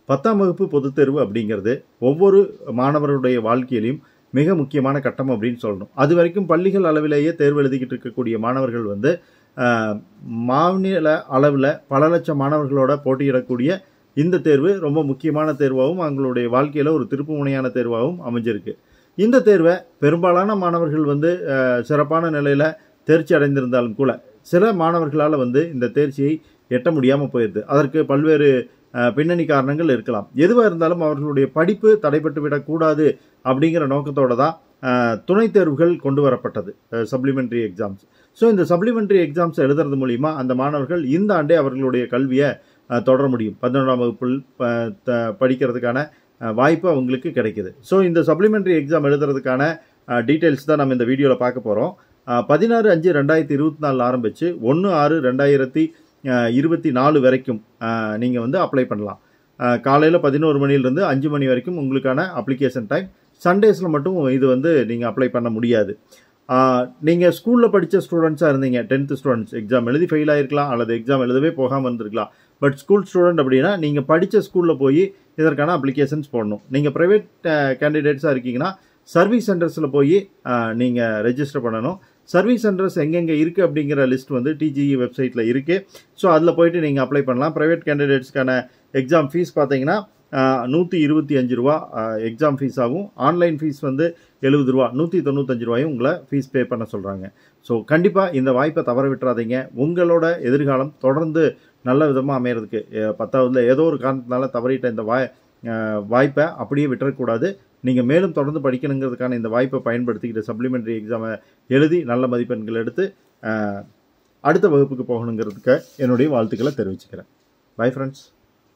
பத்தாம் வகுப்பு பொதுத் தேர்வு அப்படிங்கிறது ஒவ்வொரு மாணவருடைய வாழ்க்கையிலையும் மிக முக்கியமான கட்டம் அப்படின்னு சொல்லணும் அது வரைக்கும் பள்ளிகள் அளவிலேயே தேர்வு எழுதிக்கிட்டு இருக்கக்கூடிய மாணவர்கள் வந்து ஆஹ், மாநில அளவில் பல லட்சம் மாணவர்களோட போட்டியிடக்கூடிய இந்த தேர்வு ரொம்ப முக்கியமான தேர்வாகவும் அவங்களுடைய வாழ்க்கையில் ஒரு திருப்புமுனையான தேர்வாகவும் அமைஞ்சிருக்கு இந்த தேர்வை பெரும்பாலான மாணவர்கள் வந்து ஆஹ், சிறப்பான நிலையில் தேர்ச்சி அடைந்திருந்தாலும் கூட சில மாணவர்களால் வந்து இந்த தேர்ச்சியை எட்ட முடியாமல் போயிடுது அதற்கு பல்வேறு ஆஹ், பின்னணி காரணங்கள் இருக்கலாம் எதுவாக இருந்தாலும் அவர்களுடைய படிப்பு தடைப்பட்டு விடக்கூடாது அப்படிங்கிற நோக்கத்தோட தான் ஆஹ், துணைத் தேர்வுகள் கொண்டு வரப்பட்டது சப்ளிமெண்ட்ரி எக்ஸாம்ஸ் ஸோ இந்த சப்ளிமெண்ட்ரி எக்ஸாம்ஸ் எழுதுறது மூலிமா அந்த மாணவர்கள் இந்த ஆண்டே அவர்களுடைய கல்வியை ஆஹ், தொடர முடியும் பதினொன்றாம் வகுப்பில் ப- த- படிக்கிறதுக்கான ஆஹ், வாய்ப்பு அவங்களுக்கு கிடைக்குது ஸோ இந்த சப்ளிமெண்ட்ரி எக்ஸாம் எழுதுறதுக்கான டீட்டெயில்ஸ் தான் நம்ம இந்த வீடியோவில் பார்க்க போகிறோம் பதினாறு அஞ்சு ரெண்டாயிரத்தி இருபத்தி நாலில் ஆரம்பித்து ஒன்று ஆறு ரெண்டாயிரத்தி இருபத்தி நாலு வரைக்கும் நீங்கள் வந்து அப்ளை பண்ணலாம் காலையில் பதினோரு மணிலேருந்து அஞ்சு மணி வரைக்கும் உங்களுக்கான அப்ளிகேஷன் டைம் சண்டேஸில் மட்டும் இது வந்து நீங்கள் அப்ளை பண்ண முடியாது நீங்கள் ஸ்கூலில் படித்த ஸ்டூடெண்ட்ஸாக இருந்தீங்க டென்த்து ஸ்டூடெண்ட்ஸ் எக்ஸாம் எழுதி ஃபெயில் ஆயிருக்கலாம் அல்லது எக்ஸாம் எழுதவே போகாமல் இருந்திருக்கலாம் பட் ஸ்கூல் ஸ்டூடெண்ட் அப்படின்னா நீங்கள் படித்த ஸ்கூலில் போய் இதற்கான அப்ளிகேஷன்ஸ் போடணும் நீங்கள் ப்ரைவேட் கேண்டிடேட்ஸாக இருக்கீங்கன்னா சர்வீஸ் சென்டர்ஸில் போய் நீங்கள் ரெஜிஸ்டர் பண்ணணும் சர்வீஸ் சென்டர்ஸ் எங்கெங்கே இருக்குது அப்படிங்கிற லிஸ்ட் வந்து டிஜிஇ வெப்சைட்டில் இருக்குது ஸோ அதில் போயிட்டு நீங்கள் அப்ளை பண்ணலாம் ப்ரைவேட் கேண்டிடேட்ஸ்க்கான எக்ஸாம் ஃபீஸ் பார்த்தீங்கன்னா நூற்றி இருபத்தி அஞ்சு ரூபா எக்ஸாம் ஃபீஸ் ஆகும் ஆன்லைன் ஃபீஸ் வந்து எழுபது ரூபா நூற்றி தொண்ணூத்தஞ்சு ரூபாயும் உங்களை ஃபீஸ் பே பண்ண சொல்கிறாங்க ஸோ கண்டிப்பாக இந்த வாய்ப்பை தவற விட்டுறாதீங்க உங்களோட எதிர்காலம் தொடர்ந்து நல்ல விதமாக அமையறதுக்கு அஹ், பத்தாவதுல ஏதோ ஒரு காரணத்தினால தவறிட்ட இந்த வாய் அஹ், வாய்ப்பை அப்படியே விட்டுறக்கூடாது நீங்கள் மேலும் தொடர்ந்து படிக்கணுங்கிறதுக்கான இந்த வாய்ப்பை பயன்படுத்திக்கிட்டு சப்ளிமெண்ட்ரி எக்ஸாமை எழுதி நல்ல மதிப்பெண்கள் எடுத்து அஹ், அடுத்த வகுப்புக்கு போகணுங்கிறதுக்கு என்னுடைய வாழ்த்துக்களை தெரிவிச்சுக்கிறேன் பை ஃப்ரெண்ட்ஸ்